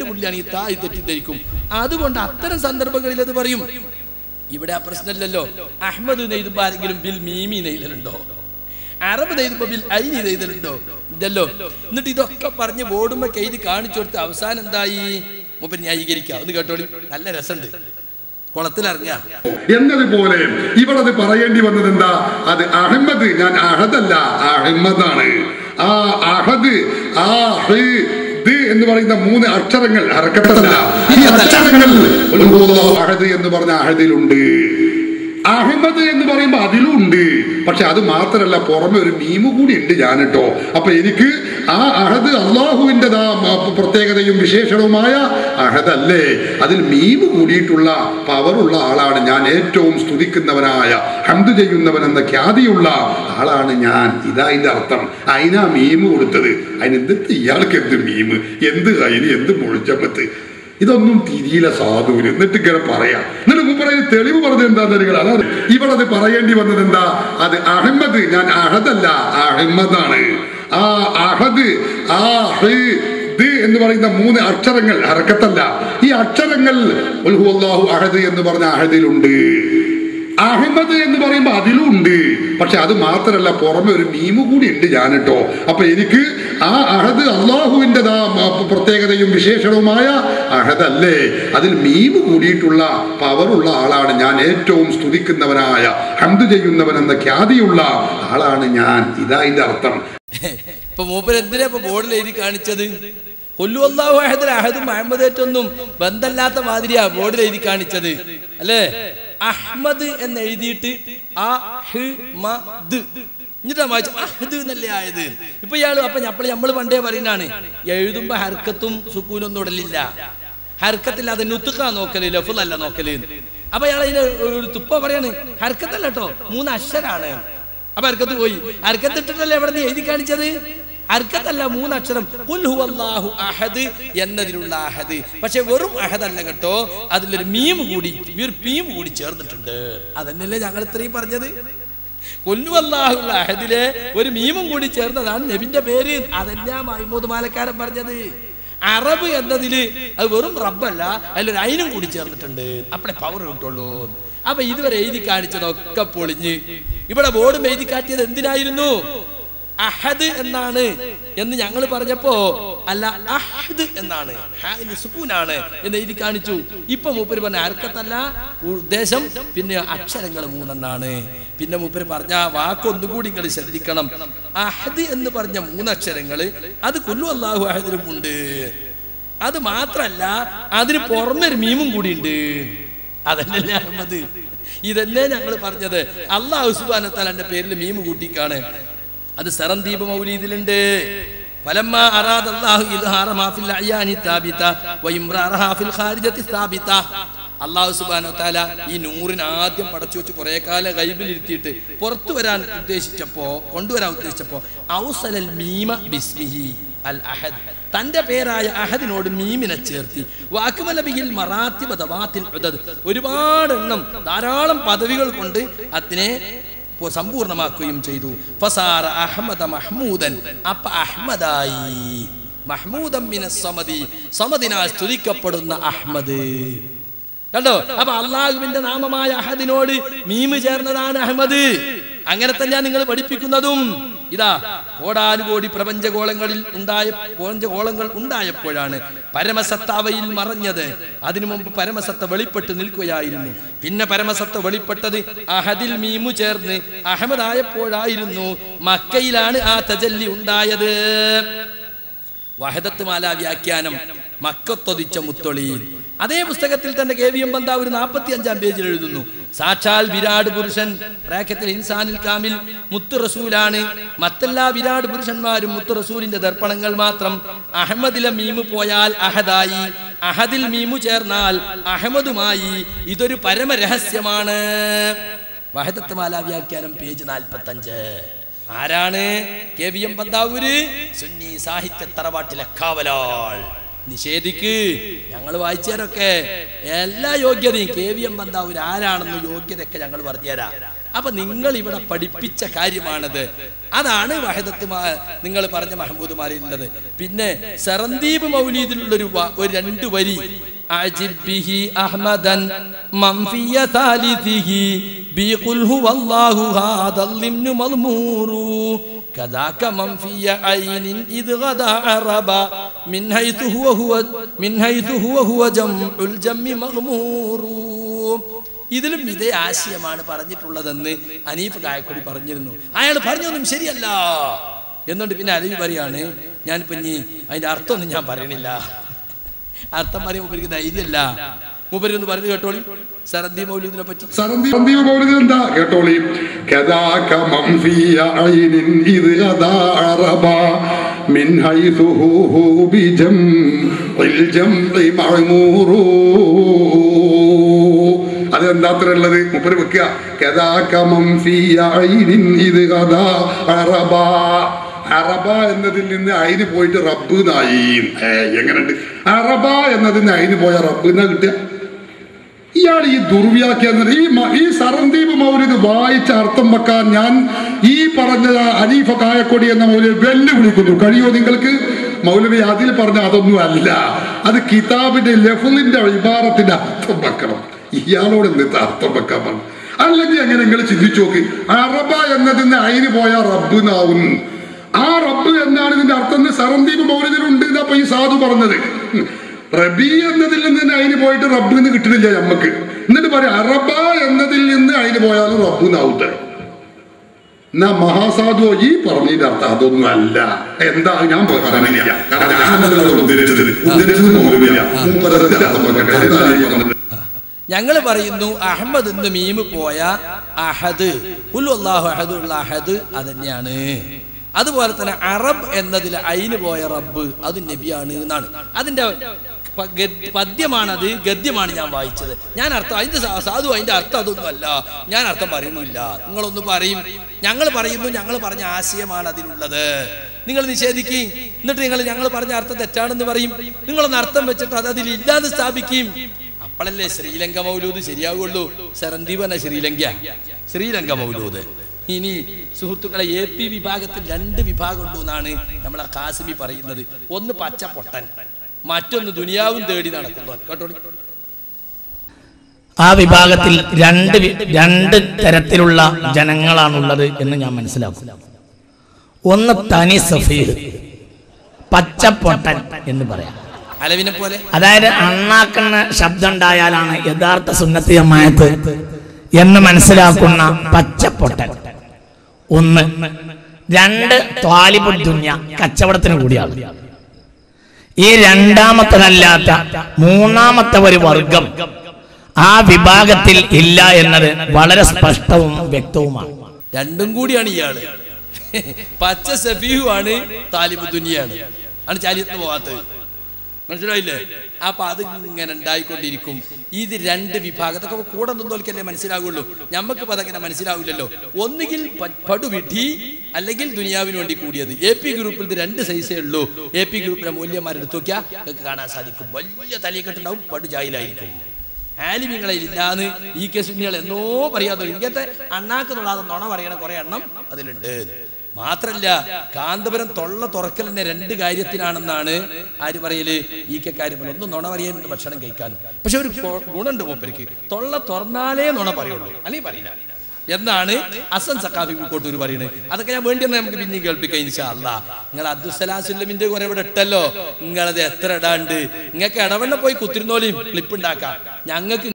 പുള്ളിയാണെങ്കിൽ തായി തെറ്റിദ്ധരിക്കും അതുകൊണ്ട് അത്തരം സന്ദർഭങ്ങളിൽ അത് പറയും ഇവിടെ ആ പ്രശ്നമില്ലല്ലോ അഹമ്മദ് നെയ്തുമ്പോ ആരെങ്കിലും ബിൽ മീമി നെയ്തലുണ്ടോ അറബ് നെയ്തുമ്പോ ബിൽ ഐനി നെയ്തലുണ്ടോ ഇതല്ലോ എന്നിട്ട് ഇതൊക്കെ പറഞ്ഞ് ബോർഡുമ്പോ കയ്യിൽ കാണിച്ചു കൊടുത്ത് അവസാനം എന്തായി മൂപ്പര് ന്യായീകരിക്കുക ഒന്ന് കേട്ടോളി നല്ല രസമുണ്ട് കുളത്തിലിറങ്ങിയ എന്നതുപോലെ ഇവിടെ അത് പറയേണ്ടി വന്നത് എന്താ അത് അഹമ്മദ് ഞാൻ അഹദല്ല അഹമ്മദാണ് ആ അഹദ് ആ ഹ്, ദ് എന്ന് പറയുന്ന മൂന്ന് അക്ഷരങ്ങൾ ഹർക്കത്തല്ല ഈ അക്ഷരങ്ങൾ ഉൽഹുവല്ലാഹു അഹദ് എന്ന് പറഞ്ഞ അഹദിലുണ്ട് അഹമ്മദ് എന്ന് പറയുമ്പോ അതിലും ഉണ്ട് പക്ഷെ അത് മാത്രല്ല പുറമെ ഒരു മീമ് കൂടി ഉണ്ട് ഞാൻ കേട്ടോ അപ്പൊ എനിക്ക് ആ അഹദ് അള്ളാഹുവിൻ്റെതാ പ്രത്യേകതയും വിശേഷണവുമായ അഹദല്ലേ അതിൽ മീമ് കൂടിയിട്ടുള്ള പവറുള്ള ആളാണ് ഞാൻ ഏറ്റവും സ്തുതിക്കുന്നവനായ ഹംദ് ചെയ്യുന്നവൻ എന്ന ഖ്യാതിയുള്ള ആളാണ് ഞാൻ ഇതാ ഇതിന്റെ അർത്ഥം അതിനാ മീമ് കൊടുത്തത് അതിന് എന്ത് ഇയാൾക്ക് എന്ത് മീമ് എന്ത് അതിന് എന്ത് മുഴിച്ചപ്പത്ത് ഇതൊന്നും തിരിയില്ല സാധുവിന് എന്നിട്ട് ഇങ്ങനെ പറയാം എന്നിട്ട് മുമ്പ് അതിന് തെളിവ് പറഞ്ഞത് എന്താ നിങ്ങൾ അതാണ് ഇവിടെ അത് പറയേണ്ടി വന്നത് എന്താ അത് അഹമ്മദ് ഞാൻ അഹദല്ല അഹമ്മദാണ് ആ അഹദ് ആ ഹ്, ദ് എന്ന് പറയുന്ന മൂന്ന് അക്ഷരങ്ങൾ ഹർക്കത്തല്ല ഈ അക്ഷരങ്ങൾ ഉൽഹുവല്ലാഹു അഹദ് എന്ന് പറഞ്ഞ അഹദിലുണ്ട് അഹമ്മദ് എന്ന് പറയുമ്പോ അതിലും ഉണ്ട് പക്ഷെ അത് മാത്രല്ല പുറമെ ഒരു മീമ് കൂടി ഉണ്ട് ഞാൻ കേട്ടോ അപ്പൊ എനിക്ക് ആ അഹദ് അള്ളാഹുവിൻ്റെതാ പ്രത്യേകതയും വിശേഷണവുമായ അഹദല്ലേ അതിൽ മീമ് കൂടിയിട്ടുള്ള പവറുള്ള ആളാണ് ഞാൻ ഏറ്റവും സ്തുതിക്കുന്നവനായ ഹംദ് ചെയ്യുന്നവൻ എന്ന ഖ്യാതിയുള്ള ആളാണ് ഞാൻ ഇതാ ഇതിന്റെ അർത്ഥം ഇപ്പൊ മൂപ്പര് എന്തിനാ ഇപ്പൊ ബോർഡിൽ എഴുതി കാണിച്ചത് കൊല്ലു അള്ളാഹു അഹദ് അഹദും മുഹമ്മദേറ്റൊന്നും ബന്ധമില്ലാത്ത മാതിരിയാ ബോർഡിൽ എഴുതി കാണിച്ചത് അല്ലേ അഹ്മദ് എന്ന് എഴുതിയിട്ട് ആ ഹ് മ ദ് എന്നിട്ടാ വായിച്ച അഹദ് എന്നല്ലേ ആയത് ഇപ്പൊ ഇയാള് അപ്പൊ അപ്പോൾ നമ്മൾ പണ്ടേ പറയുന്നതാണ് എഴുതുമ്പോ ഹർക്കത്തും സുക്കൂനൊന്നും ഇടലില്ല ഹർക്കത്തില്ലാതെ നുത്തുക്ക നോക്കല് ലഫുലല്ല നോക്കല് അപ്പൊ ഇയാൾ അതിന് ഒരു തുപ്പ പറയാണ് ഹർക്കത്തല്ല കേട്ടോ മൂന്ന് അക്ഷരാണ് അപ്പൊ ഹർക്കത്ത് പോയി ഹർക്കത്ത് ഇട്ടിട്ടല്ലേ എവിടെ നിന്ന് എഴുതി കാണിച്ചത് ഹർക്കത്തല്ല മൂന്നക്ഷരം ഖുൽ ഹുവല്ലാഹു അഹദ് എന്നതിലുള്ള അഹദ് പക്ഷെ വെറും അഹദല്ല കേട്ടോ അതിലൊരു മീം കൂടി ഈ ഒരു പീം കൂടി ചേർന്നിട്ടുണ്ട് അതന്നെയല്ലേ ഞങ്ങൾ ഇത്രയും പറഞ്ഞത് കൊല്ലുവല്ലാഹുള്ള അഹദിലെ ഒരു മീമും കൂടി ചേർന്നതാണ് നബിന്റെ പേര് അതന്നെയാ മൈമൂദ് മാലക്കാരൻ പറഞ്ഞത് അറബ് എന്നതില് അത് വെറും റബ്ബല്ല അതിലൊരു അയിനും കൂടി ചേർന്നിട്ടുണ്ട് അപ്പളെ പവർ കിട്ടുള്ളൂ അപ്പൊ ഇതുവരെ എഴുതി കാണിച്ചതൊക്കെ പൊളിഞ്ഞ് ഇവിടെ ബോർഡും എഴുതി കാട്ടിയത് എന്തിനായിരുന്നു അഹദ് എന്നാണ് എന്ന് ഞങ്ങൾ പറഞ്ഞപ്പോ അല്ല അഹദ് എന്നാണ് ഹാഇന് സുക്കൂനാണ് എന്ന് എഴുതി കാണിച്ചു ഇപ്പൊ മൂപ്പര് പറഞ്ഞ അർക്കത്തല്ല ഉദ്ദേശം പിന്നെ അക്ഷരങ്ങൾ മൂന്നെണ്ണാണ് പിന്നെ മൂപ്പര് പറഞ്ഞ ആ വാക്കൊന്നും കൂടി നിങ്ങൾ ശ്രദ്ധിക്കണം അഹദ് എന്ന് പറഞ്ഞ മൂന്നക്ഷരങ്ങള് അത് കൊല്ലു അള്ളാഹു അഹദിലും ഉണ്ട് അത് മാത്രല്ല അതിന് പുറമെ ഒരു മീമും കൂടി ഉണ്ട് അതല്ലേ അഹമ്മദ് ഇതല്ലേ ഞങ്ങൾ പറഞ്ഞത് അള്ളാഹു സുബാനത്താൽ പേരിൽ മീമ് കൂട്ടിക്കാണ് അത് സറന്ദീപ മൗലീദിലുണ്ട് ഫലമ്മ അറാദ അല്ലാഹു ഇൽഹാറ മാ ഫിൽ അയാനി താബിത വ ഇംറാറഹ ഫിൽ ഖാരിജത്തി സാബിത അള്ളാഹു സുബ്ഹാനഹു വ തആല ഈ നൂറിന് ആദ്യം പടച്ചു വെച്ച് കുറെ കാലം ഗൈബിൽ ഇരുത്തിയിട്ട് പുറത്തു വരാൻ ഉദ്ദേശിച്ചപ്പോ കൊണ്ടുവരാൻ ഉദ്ദേശിച്ചപ്പോ ഔസലൽ മീമ ബിസ്മിഹി അൽ അഹദ് തന്റെ പേരായ അഹദിനോട് മീമിനെ ചേർത്തി വാക്കുമലബിയിൽ മറാത്തി പദവാത്തിൽ ഒരുപാട് എണ്ണം ധാരാളം പദവികൾ കൊണ്ട് അതിനെ പോ- സമ്പൂർണ്ണമാക്കുകയും ചെയ്തു ഫസാറ അഹമ്മദ മഹ്മൂദൻ അപ്പ അഹ്മദായി മഹ്മൂദം മിന സമതി സമതിനാൽ സ്തുതിക്കപ്പെടുന്ന അഹ്മദ് കണ്ടോ അപ്പൊ അള്ളാഹുവിന്റെ നാമമായ അഹദിനോട് മീമ് ചേർന്നതാണ് അഹമ്മദ് അങ്ങനെ തന്നെയാ നിങ്ങൾ പഠിപ്പിക്കുന്നതും ഇതാ കോടാനുകോടി പ്രപഞ്ചഗോളങ്ങളിൽ ഉണ്ടായ പ്രപഞ്ചഗോളങ്ങൾ ഉണ്ടായപ്പോഴാണ് പരമസത്ത അവയിൽ മറഞ്ഞത് അതിനു മുമ്പ് പരമസത്ത വെളിപ്പെട്ട് നിൽക്കുകയായിരുന്നു പിന്നെ പരമസത്ത വെളിപ്പെട്ടത് അഹദിൽ മീമു ചേർന്ന് അഹമ്മദായപ്പോഴായിരുന്നു മക്കയിലാണ് ആ തജല്ലി ഉണ്ടായത് വഹദത്ത് മാല വ്യാഖ്യാനം മക്കത്തൊതിച്ച മുത്തൊളി അതേ പുസ്തകത്തിൽ തന്നെ കെ വി എം ബന്ത ഒരു നാൽപ്പത്തി അഞ്ചാം പേജിൽ എഴുതുന്നു സാക്ഷാൽ വിരാട് പുരുഷൻ ബ്രാക്കറ്റിൽ ഇൻസാനിൽ കാമിൽ മുത്തു റസൂലാണ് മറ്റെല്ലാ വിരാട് പുരുഷന്മാരും മുത്തു റസൂലിന്റെ ദർപ്പണങ്ങൾ മാത്രം അഹമ്മദിലെ മീമു പോയാൽ അഹദായി അഹദിൽ മീമു ചേർന്നാൽ അഹമ്മദുമായി ഇതൊരു പരമരഹസ്യമാണ് വഹദത്ത് മാല വ്യാഖ്യാനം പേജ് നാൽപ്പത്തി അഞ്ച് ആരാണ് കെ വി എം പന്താവൂര് സുന്നി സാഹിത്യ തറവാട്ടിലെ കാവലാൾ നിഷേധിക്ക് ഞങ്ങൾ വായിച്ചവരൊക്കെ എല്ലാ യോഗ്യതയും കെ വി എം പന്താവൂര് ആരാണെന്ന് യോഗ്യതയൊക്കെ ഞങ്ങൾ പറഞ്ഞുതരാം അപ്പൊ നിങ്ങൾ ഇവിടെ പഠിപ്പിച്ച കാര്യമാണത് അതാണ് വഹദത്ത് നിങ്ങൾ പറഞ്ഞ മഹമ്മൂദ്മാരിലുള്ളത് പിന്നെ സറന്ദീപ് മൗലീദിലുള്ളൊരു വ- ഒരു രണ്ട് വരി അജിബ് ബിഹി അഹ്മദൻ മംഫിയ താലിദിഹി ബിഖുൽ ഹുവല്ലാഹു ഹാദൽ ലിംനു മദ്മൂറു كذاك من في عين إذ غدا عربا من حيث هو هو من حيث هو هو جمع الجم مغمور ഇതിലും ഇതേ ആശയമാണ് പറഞ്ഞിട്ടുള്ളതെന്ന് അനീഫ് കായക്കൊടി പറഞ്ഞിരുന്നു അയാൾ പറഞ്ഞൊന്നും ശരിയല്ല എന്നുകൊണ്ട് പിന്നെ അലവി പറയാണ് ഞാനിപ്പോ ഇനി അതിന്റെ അർത്ഥമൊന്നും ഞാൻ പറയണില്ല അർത്ഥം പറയുമ്പോൾ എനിക്ക് ധൈര്യമല്ല മൂപ്പര് ഒന്ന് പറഞ്ഞു കേട്ടോളി സരന്തി മൗലൂദിനെ പറ്റി സരന്ദീപ് സന്ദീപ് മൗലിദ് എന്താ കേട്ടോളി كذاك من في عين إذ غدا عربا من حيث هو هو بجمع الجمع معمور അതെന്താത്ര ഉള്ളത് മുപ്പര് വെക്കുക كذاك من في عين إذ غدا عربا അറബ എന്നതിൽ നിന്ന് അയിന് പോയിട്ട് റബ്ബ് നായി ഏ എങ്ങനെയുണ്ട് അറബ എന്നതിന് അയിന് പോയ റബ്ബ് എന്നാ കിട്ടുക ഇയാൾ ഈ ദുർവ്യാഖ്യാനം ഈ മ- ഈ സറന്ദീപ് മൗലിദ് വായിച്ച അർത്ഥം വെക്കാൻ ഞാൻ ഈ പറഞ്ഞ അനീഫ കായക്കൊടി എന്ന മൗലവി വെല്ലുവിളിക്കുന്നു കഴിയോ നിങ്ങൾക്ക് മൗലവി അതിൽ പറഞ്ഞ അതൊന്നും അല്ല അത് കിതാബിന്റെ ലഫുലിന്റെ ഇബാറത്തിന്റെ അർത്ഥം വെക്കണം ഇയാളോട് എന്നിട്ട് അർത്ഥം വെക്കാൻ പറഞ്ഞു അല്ലെങ്കിൽ എങ്ങനെ നിങ്ങൾ ചിന്തിച്ചു നോക്ക് അറബ എന്നതിന് അയിന് പോയ റബ്ബ് നാവും ആ റബ്ബ് എന്നാണ് ഇതിന്റെ അർത്ഥം എന്ന് സറന്ദീപ് മൗലിദിലുണ്ട് ഇതപ്പൊ ഈ സാധു പറഞ്ഞത് റബി എന്നതിൽ നിന്ന് തന്നെ അതിന് പോയിട്ട് റബ്ബ് എന്ന് കിട്ടുന്നില്ല നമ്മക്ക് എന്നിട്ട് പറയാം അറബ എന്നതിൽ നിന്ന് അതിന് പോയാലും റബ്ബ് നാവുത്തരം എന്നാ മഹാസാധു ഈ പറഞ്ഞതിന്റെ അർത്ഥം അതൊന്നും അല്ല എന്താ ഞാൻ പറയണില്ല കാരണം ഞാനല്ലല്ലോ ഉദ്ധരിച്ചത് ഉദ്ധരിച്ചത് മൗലവിയാ. മൂപ്പരത്തിന്റെ അർത്ഥം വെക്കട്ടെ. ഇതാണ് ഈ പറഞ്ഞത്. ഞങ്ങൾ പറയുന്നു അഹമ്മദ് എന്ന് മീമ് പോയ അഹദ് ഉൽ അള്ളാഹു അഹദ് ഉള്ള അഹദ് അതന്നെയാണ് അതുപോലെ തന്നെ അറബ് എന്നതിൽ അയിന് പോയ റബ്ബ് അത് നബിയാണ് എന്നാണ് അതിന്റെ പ- ഗദ്- പദ്യമാണത് ഗദ്യമാണ് ഞാൻ വായിച്ചത് ഞാൻ അർത്ഥം അതിന്റെ സാ- സാധു അതിന്റെ അർത്ഥം അതൊന്നും അല്ല ഞാൻ അർത്ഥം പറയുന്നില്ല നിങ്ങളൊന്ന് പറയും ഞങ്ങൾ പറയുന്നു ഞങ്ങൾ പറഞ്ഞ ആശയമാണ് അതിലുള്ളത് നിങ്ങൾ നിഷേധിക്കുകയും എന്നിട്ട് നിങ്ങൾ ഞങ്ങൾ പറഞ്ഞ അർത്ഥം തെറ്റാണെന്ന് പറയും നിങ്ങളൊന്ന് അർത്ഥം വെച്ചിട്ട് അത് അതിൽ ഇല്ലാതെ സ്ഥാപിക്കുകയും അപ്പോഴല്ലേ ശ്രീലങ്ക മൗലൂദ് ശരിയാവുള്ളൂ സരന്ദീപന ശ്രീലങ്ക ശ്രീലങ്ക മൗലൂദ് ഇനി സുഹൃത്തുക്കളെ എ പി വിഭാഗത്തിൽ രണ്ട് വിഭാഗം ഉണ്ടു എന്നാണ് നമ്മളെ കാസിമി പറയുന്നത് ഒന്ന് പച്ച പൊട്ടൻ മറ്റൊന്ന് ദുനിയാവും തേടി നടക്കുന്നവൻ കേട്ടോളി ആ വിഭാഗത്തിൽ രണ്ട് വി- രണ്ട് തരത്തിലുള്ള ജനങ്ങളാണുള്ളത് എന്ന് ഞാൻ മനസ്സിലാക്കും ഒന്ന് തനി സഫീർ പച്ചപ്പൊട്ടൻ എന്ന് പറയാം അലവിനെ പോലെ അതായത് അണ്ണാക്കുന്ന ശബ്ദം ഉണ്ടായാലാണ് യഥാർത്ഥ സുന്നത്തി ജമാഅത്ത് എന്ന് മനസ്സിലാക്കുന്ന പച്ചപ്പൊട്ടൻ ഒന്ന് രണ്ട് ത്വാലിബു ദുന്യ കച്ചവടത്തിന് കൂടിയാണ് ഈ രണ്ടാമത്തതല്ലാത്ത മൂന്നാമത്തെ ഒരു വർഗം ആ വിഭാഗത്തിൽ ഇല്ല എന്നത് വളരെ സ്പഷ്ടവും വ്യക്തവുമാണ് രണ്ടും കൂടിയാണ് ഇയാള് പച്ച സഫീഹു ആണ് താലിബ് ദുനിയാണ് ആണ് ചാലിയത്തിന് പോകാത്തത് മനസ്സിലായില്ലേ അപ്പൊ അത് ഇങ്ങനെ ഉണ്ടായിക്കൊണ്ടിരിക്കും ഇത് രണ്ട് വിഭാഗത്തൊക്കെ കൂടെ നിന്നോൽക്കല്ലേ മനസ്സിലാകുള്ളൂ ഞമ്മക്ക് അതങ്ങനെ മനസ്സിലാവില്ലല്ലോ ഒന്നുകിൽ പ- പടുവിധി അല്ലെങ്കിൽ ദുനിയാവിന് വേണ്ടി കൂടിയത് എ പി ഗ്രൂപ്പിൽ ഇത് രണ്ട് സൈസേ ഉള്ളൂ എ പി ഗ്രൂപ്പിലെ മൂല്യന്മാരെടുത്ത് നോക്കിയാൽ നിങ്ങൾക്ക് കാണാൻ സാധിക്കും വലിയ തലയെക്കെട്ടുണ്ടാവും പടുജായിലായിരിക്കും ആലിമിങ്ങളിൽ ഇല്ലാന്ന് ഈ കെ സുന്നികൾ എന്നോ പറയാതെ ഇങ്ങനത്തെ അണ്ണാക്ക് തൊള്ളാതെ നുണ പറയണ കുറെ എണ്ണം അതിലുണ്ട് മാത്രല്ല കാന്തപുരം തൊള്ള തുറക്കലിന്റെ രണ്ട് കാര്യത്തിനാണെന്നാണ് ആര് പറയല് ഈ കെ കാര്യം പറയല്. ഒന്ന് നുണ പറയാൻ ഭക്ഷണം കഴിക്കാനും പക്ഷെ ഒരു കൊ- ഗുണുണ്ട് മൂപ്പർക്ക് തൊള്ള തുറന്നാലേ നുണ പറയുള്ളൂ അല്ലെങ്കിൽ പറയില്ല എന്നാണ് അസൻ സക്കാഫി കോട്ടൂർ പറയുന്നത് അതൊക്കെ ഞാൻ വേണ്ടി വന്നാൽ നമുക്ക് പിന്നെ കേൾപ്പിക്കാം ഇൻഷാ അല്ലാ നിങ്ങൾ അബ്ദുസലാസുല്ലമിന്റെ കുറെ ഇവിടെ ഇട്ടല്ലോ നിങ്ങളത് എത്ര ഇടാണ്ട് നിങ്ങൾക്ക് ഇടവണ്ണ പോയി കുത്തിരുന്നോളിയും ക്ലിപ്പ് ഉണ്ടാക്കാം ഞങ്ങൾക്ക്